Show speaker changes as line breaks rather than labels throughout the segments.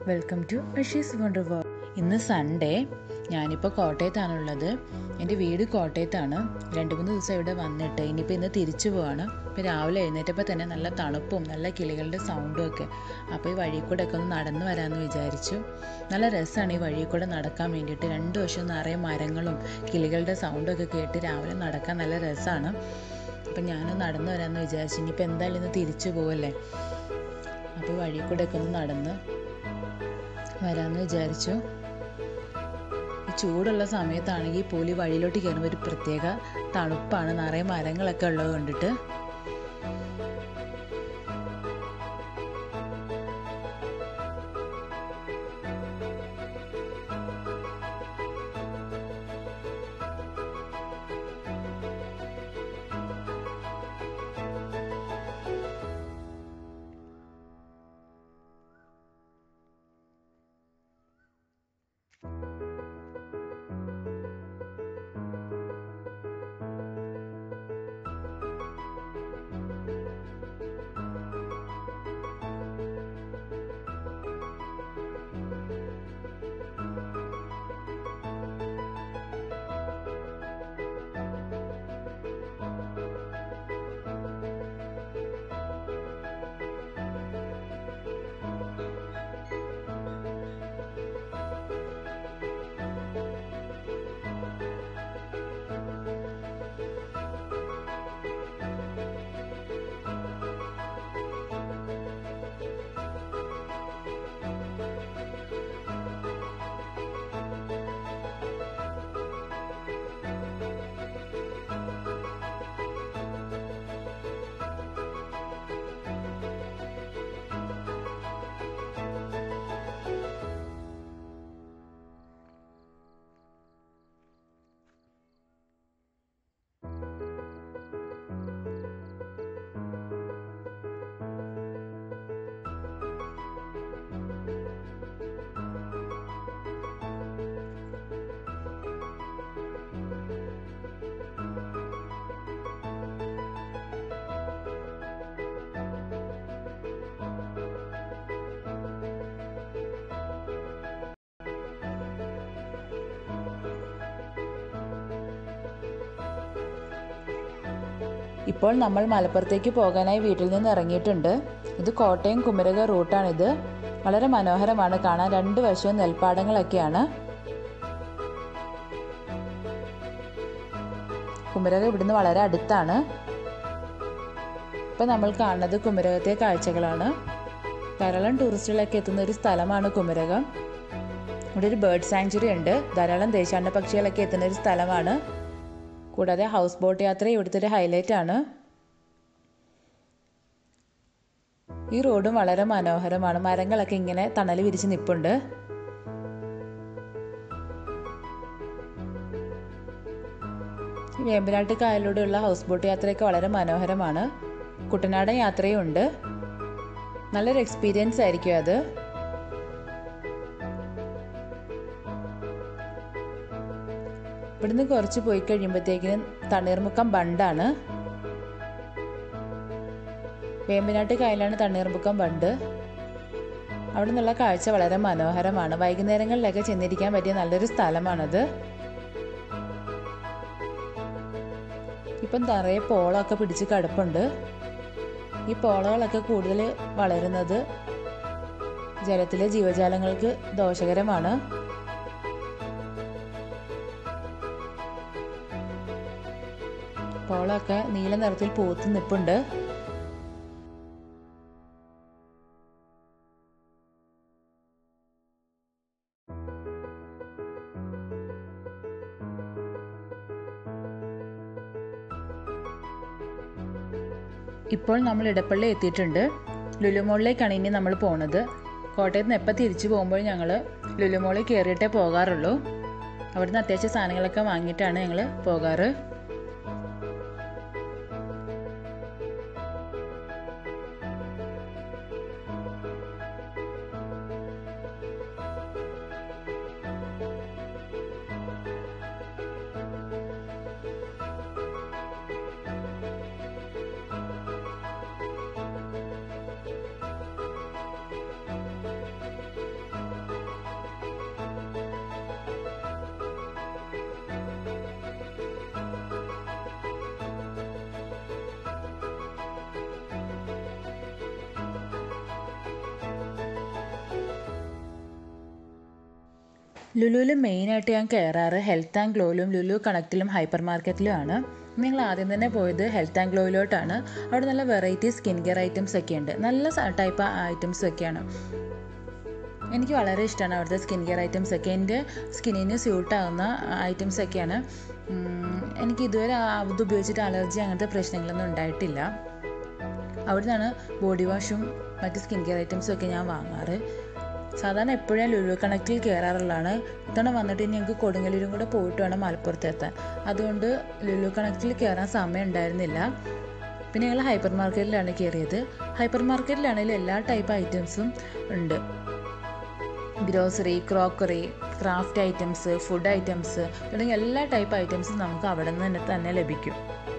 welcome to Ashi's wonder world ഇന്ന് Sunday ഞാനിപ്പോൾ കോട്ടയത്താണുള്ളത് എൻ്റെ വീട് കോട്ടയത്താണ് രണ്ട് മൂന്ന് ദിവസം ഇവിടെ വന്നിട്ട് ഇനിയിപ്പോൾ ഇന്ന് തിരിച്ചു പോവാണ് ഇപ്പോൾ രാവിലെ എഴുന്നേറ്റപ്പോൾ തന്നെ നല്ല തണുപ്പും നല്ല കിളികളുടെ സൗണ്ടും ഒക്കെ അപ്പോൾ ഈ വഴി കൂടെ ഒക്കെ ഒന്ന് നടന്നു വരാമെന്ന് വിചാരിച്ചു നല്ല രസമാണ് ഈ വഴി കൂടെ നടക്കാൻ വേണ്ടിയിട്ട് രണ്ട് വശവും നിറയെ മരങ്ങളും കിളികളുടെ സൗണ്ടും ഒക്കെ കേട്ട് രാവിലെ നടക്കാൻ നല്ല രസമാണ് അപ്പം ഞാൻ നടന്നു വരാമെന്ന് വിചാരിച്ചു ഇനിയിപ്പോൾ എന്തായാലും ഇന്ന് തിരിച്ചു പോവല്ലേ അപ്പോൾ വഴി കൂടെ ഒക്കെ ഒന്ന് നടന്ന് വരാമെന്ന് വിചാരിച്ചു ഈ ചൂടുള്ള സമയത്താണെങ്കിൽ പോലി വഴിയിലോട്ട് കയറുമ്പോൾ ഒരു പ്രത്യേക തണുപ്പാണ് നിറയെ മരങ്ങളൊക്കെ ഉള്ളത് കൊണ്ടിട്ട് ഇപ്പോൾ നമ്മൾ മലപ്പുറത്തേക്ക് പോകാനായി വീട്ടിൽ നിന്ന് ഇറങ്ങിയിട്ടുണ്ട് ഇത് കോട്ടയം കുമരക റൂട്ടാണിത് വളരെ മനോഹരമാണ് കാണാൻ രണ്ട് വശവും നെൽപ്പാടങ്ങളൊക്കെയാണ് കുമരക ഇവിടുന്ന് വളരെ അടുത്താണ് ഇപ്പം നമ്മൾ കാണുന്നത് കുമരകത്തെ കാഴ്ചകളാണ് ധാരാളം ടൂറിസ്റ്റുകളൊക്കെ എത്തുന്ന ഒരു സ്ഥലമാണ് കുമരകം ഇവിടെ ഒരു ബേർഡ് സാങ്ച്വറി ഉണ്ട് ധാരാളം ദേശാടന പക്ഷികളൊക്കെ എത്തുന്ന ഒരു സ്ഥലമാണ് കൂടാതെ ഹൗസ് ബോട്ട് യാത്ര ഇവിടുത്തെ ഒരു ഹൈലൈറ്റ് ആണ് ഈ റോഡും വളരെ മനോഹരമാണ് മരങ്ങളൊക്കെ ഇങ്ങനെ തണൽ വിരിച്ച് നിപ്പുണ്ട് വേമ്പനാട്ട് കായലിലൂടെയുള്ള ഹൗസ് ബോട്ട് യാത്രയൊക്കെ വളരെ മനോഹരമാണ് കുട്ടനാടൻ യാത്രയും ഉണ്ട് നല്ലൊരു എക്സ്പീരിയൻസ് ആയിരിക്കും അത് ഇവിടുന്ന് കുറച്ച് പോയി കഴിയുമ്പോഴത്തേക്കിനും തണ്ണീർമുക്കം ബണ്ടാണ് വേമ്പനാട്ട് കായലാണ് തണ്ണീർമുക്കം ബണ്ട് അവിടെ നിന്നുള്ള കാഴ്ച വളരെ മനോഹരമാണ് വൈകുന്നേരങ്ങളിലൊക്കെ ചെന്നിരിക്കാൻ പറ്റിയ നല്ലൊരു സ്ഥലമാണത് ഇപ്പം നിറയെ പോളമൊക്കെ പിടിച്ച് കിടപ്പുണ്ട് ഈ പോളകളൊക്കെ കൂടുതൽ വളരുന്നത് ജലത്തിലെ ജീവജാലങ്ങൾക്ക് ദോഷകരമാണ് പോളമൊക്കെ നീല നിറത്തിൽ പൂത്ത് നിപ്പുണ്ട് ഇപ്പോൾ നമ്മൾ ഇടപ്പള്ളി എത്തിയിട്ടുണ്ട് ലുലുമോളിലേക്കാണ് ഇനി നമ്മൾ പോണത് കോട്ടയത്ത് നിന്ന് എപ്പോൾ തിരിച്ചു പോകുമ്പോൾ ഞങ്ങൾ ലുലുമോളിൽ കയറിയിട്ടേ പോകാറുള്ളൂ അവിടുന്ന് അത്യാവശ്യ സാധനങ്ങളൊക്കെ വാങ്ങിയിട്ടാണ് ഞങ്ങൾ പോകാറ് ലുലുവിൽ മെയിനായിട്ട് ഞാൻ കയറാറ് ഹെൽത്ത് ആൻഡ് ഗ്ലോയിലും ലുലു കണക്റ്റിലും ഹൈപ്പർ മാർക്കറ്റിലുമാണ് നിങ്ങൾ ആദ്യം തന്നെ പോയത് ഹെൽത്ത് ആൻഡ് ഗ്ലോയിലോട്ടാണ് അവിടെ നല്ല വെറൈറ്റി സ്കിൻ കെയർ ഐറ്റംസ് ഒക്കെ ഉണ്ട് നല്ല ടൈപ്പ് ഐറ്റംസ് ഒക്കെയാണ് എനിക്ക് വളരെ ഇഷ്ടമാണ് അവിടുത്തെ സ്കിൻ കെയർ ഐറ്റംസ് ഒക്കെ എൻ്റെ സ്കിന്നിന് സ്യൂട്ടാകുന്ന ഐറ്റംസ് ഒക്കെയാണ് എനിക്ക് ഇതുവരെ അത് ഉപയോഗിച്ചിട്ട് അലർജി അങ്ങനത്തെ പ്രശ്നങ്ങളൊന്നും ഉണ്ടായിട്ടില്ല അവിടെ നിന്നാണ് ബോഡി വാഷും മറ്റ് സ്കിൻ കെയർ ഐറ്റംസും ഒക്കെ ഞാൻ വാങ്ങാറ് സാധാരണ എപ്പോഴും ലുലു കണക്റ്റിൽ കയറാറുള്ളതാണ് ഇത്തവണ വന്നിട്ട് ഇനി ഞങ്ങൾക്ക് കൊടുങ്ങല്ലൂരും കൂടെ പോയിട്ട് വേണം മലപ്പുറത്ത് എത്താൻ അതുകൊണ്ട് ലുലു കണക്റ്റിൽ കയറാൻ സമയം ഉണ്ടായിരുന്നില്ല പിന്നെ ഞങ്ങൾ ഹൈപ്പർ മാർക്കറ്റിലാണ് കയറിയത് ഹൈപ്പർ മാർക്കറ്റിലാണെങ്കിൽ എല്ലാ ടൈപ്പ് ഐറ്റംസും ഉണ്ട് grocery crockery craft items food items തുടങ്ങിയ എല്ലാ ടൈപ്പ് ഐറ്റംസും നമുക്ക് അവിടെ നിന്ന് തന്നെ ലഭിക്കും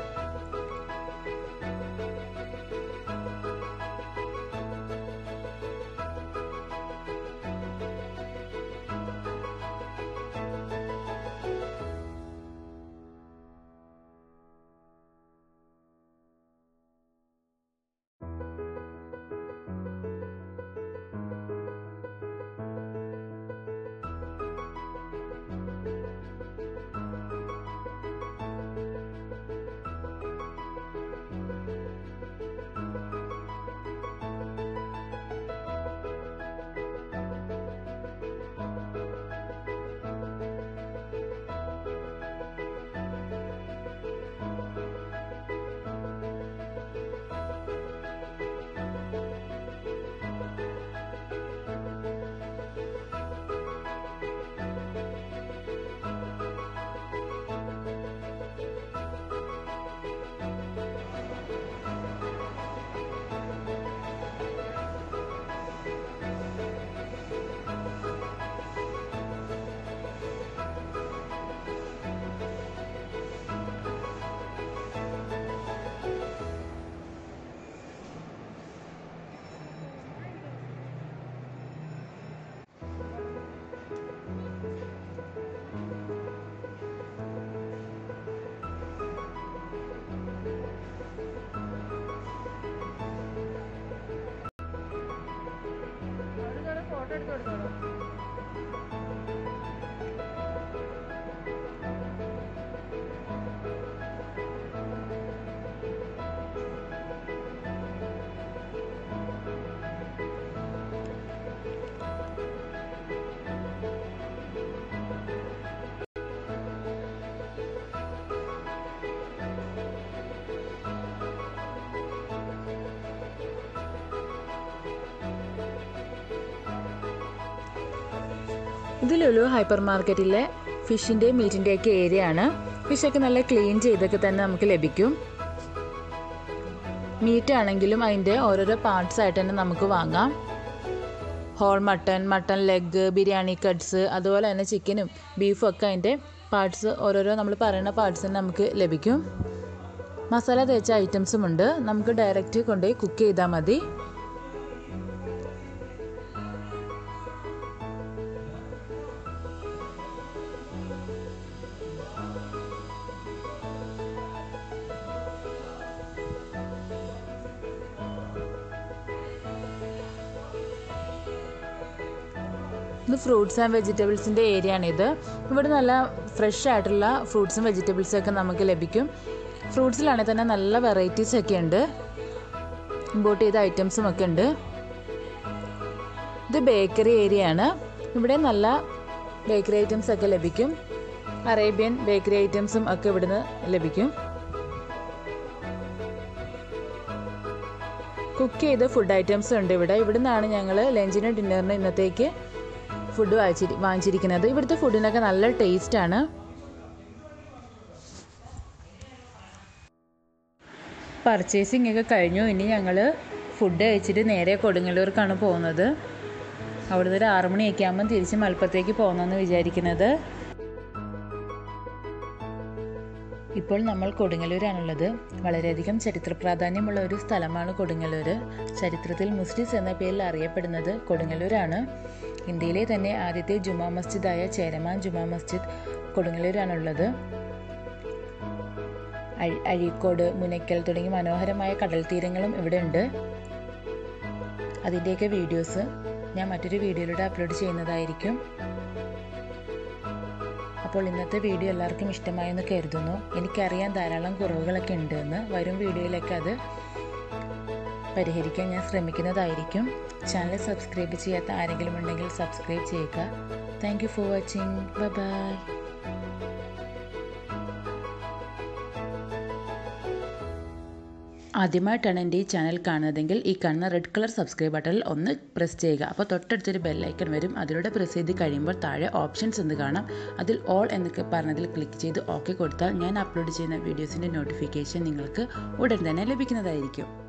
ഇത് ലുലു ഹൈപ്പർ മാർക്കറ്റിലെ ഫിഷിൻ്റെയും മീറ്റിൻ്റെയൊക്കെ ഏരിയ ആണ് ഫിഷൊക്കെ നല്ല ക്ലീൻ ചെയ്തൊക്കെ തന്നെ നമുക്ക് ലഭിക്കും മീറ്റ് ആണെങ്കിലും അതിൻ്റെ ഓരോരോ പാർട്സ് ആയിട്ട് തന്നെ നമുക്ക് വാങ്ങാം whole mutton mutton leg biryani cuts അതുപോലെ തന്നെ ചിക്കനും ബീഫും ഒക്കെ അതിൻ്റെ പാർട്സ് ഓരോരോ നമ്മൾ പറയുന്ന പാർട്സ് തന്നെ നമുക്ക് ലഭിക്കും മസാല തേച്ച ഐറ്റംസും ഉണ്ട് നമുക്ക് ഡയറക്റ്റ് കൊണ്ടുപോയി കുക്ക് ചെയ്താൽ മതി ഇത് ഫ്രൂട്ട്സ് ആൻഡ് വെജിറ്റബിൾസിൻ്റെ ഏരിയ ആണിത് ഇവിടെ നല്ല ഫ്രഷ് ആയിട്ടുള്ള ഫ്രൂട്ട്സും വെജിറ്റബിൾസും ഒക്കെ നമുക്ക് ലഭിക്കും ഫ്രൂട്ട്സിലാണെങ്കിൽ തന്നെ നല്ല വെറൈറ്റീസ് ഒക്കെ ഉണ്ട് ഇമ്പോർട്ട് ചെയ്ത ഐറ്റംസും ഒക്കെ ഉണ്ട് ഇത് ബേക്കറി ഏരിയ ആണ് ഇവിടെ നല്ല ബേക്കറി ഐറ്റംസ് ഒക്കെ ലഭിക്കും അറേബ്യൻ ബേക്കറി ഐറ്റംസും ഒക്കെ ഇവിടുന്ന് ലഭിക്കും കുക്ക് ചെയ്ത ഫുഡ് ഐറ്റംസ് ഉണ്ട് ഇവിടെ ഇവിടെ നിന്നാണ് ഞങ്ങൾ ലഞ്ചിനും ഡിന്നറിനും ഇന്നത്തേക്ക് ഫുഡ് വാങ്ങിച്ചിരി വാങ്ങിച്ചിരിക്കുന്നത് ഇവിടുത്തെ ഫുഡിനൊക്കെ നല്ല ടേസ്റ്റാണ് പർച്ചേസിംഗ് ഒക്കെ കഴിഞ്ഞു ഇനി ഞങ്ങൾ ഫുഡ് കഴിച്ചിട്ട് നേരെ കൊടുങ്ങല്ലൂർക്കാണ് പോകുന്നത് അവിടുന്ന് ഒരു ആറ് മണിയൊക്കെ ആകുമ്പം തിരിച്ച് മലപ്പുറത്തേക്ക് പോകുന്നെന്ന് വിചാരിക്കുന്നത് ഇപ്പോൾ നമ്മൾ കൊടുങ്ങല്ലൂരാണുള്ളത് വളരെയധികം ചരിത്ര പ്രാധാന്യമുള്ള ഒരു സ്ഥലമാണ് കൊടുങ്ങല്ലൂർ ചരിത്രത്തിൽ മുസ്ലിസ് എന്ന പേരിൽ അറിയപ്പെടുന്നത് കൊടുങ്ങല്ലൂരാണ് ഇന്ത്യയിലെ തന്നെ ആദ്യത്തെ ജുമാ മസ്ജിദായ ചേരമാൻ ജുമാ മസ്ജിദ് കൊടുങ്ങല്ലൂരാണുള്ളത് അഴി അഴീക്കോട് മുനയ്ക്കൽ തുടങ്ങി മനോഹരമായ കടൽ തീരങ്ങളും ഇവിടെ ഉണ്ട് അതിൻ്റെയൊക്കെ വീഡിയോസ് ഞാൻ മറ്റൊരു വീഡിയോയിലൂടെ അപ്ലോഡ് ചെയ്യുന്നതായിരിക്കും അപ്പോൾ ഇന്നത്തെ വീഡിയോ എല്ലാവർക്കും ഇഷ്ടമായെന്ന് കരുതുന്നു എനിക്കറിയാൻ ധാരാളം കുറവുകളൊക്കെ ഉണ്ടെന്ന് വരും വീഡിയോയിലൊക്കെ അത് പരിഹരിക്കാൻ ഞാൻ ശ്രമിക്കുന്നതായിരിക്കും ചാനൽ സബ്സ്ക്രൈബ് ചെയ്യാത്ത ആരെങ്കിലും ഉണ്ടെങ്കിൽ സബ്സ്ക്രൈബ് ചെയ്യുക thank you for watching bye bye ആദ്യമായിട്ടാണ് എൻ്റെ ഈ ചാനൽ കാണുന്നതെങ്കിൽ ഈ കാണുന്ന റെഡ് കളർ സബ്സ്ക്രൈബ് ബട്ടണിൽ ഒന്ന് പ്രസ് ചെയ്യുക അപ്പോൾ തൊട്ടടുത്തൊരു ബെല്ലൈക്കൺ വരും അതിലൂടെ പ്രസ് ചെയ്ത് കഴിയുമ്പോൾ താഴെ ഓപ്ഷൻസ് എന്ന് കാണാം അതിൽ ഓൾ എന്നൊക്കെ പറഞ്ഞതിൽ ക്ലിക്ക് ചെയ്ത് ഓക്കെ കൊടുത്താൽ ഞാൻ അപ്ലോഡ് ചെയ്യുന്ന വീഡിയോസിൻ്റെ നോട്ടിഫിക്കേഷൻ നിങ്ങൾക്ക് ഉടൻ തന്നെ ലഭിക്കുന്നതായിരിക്കും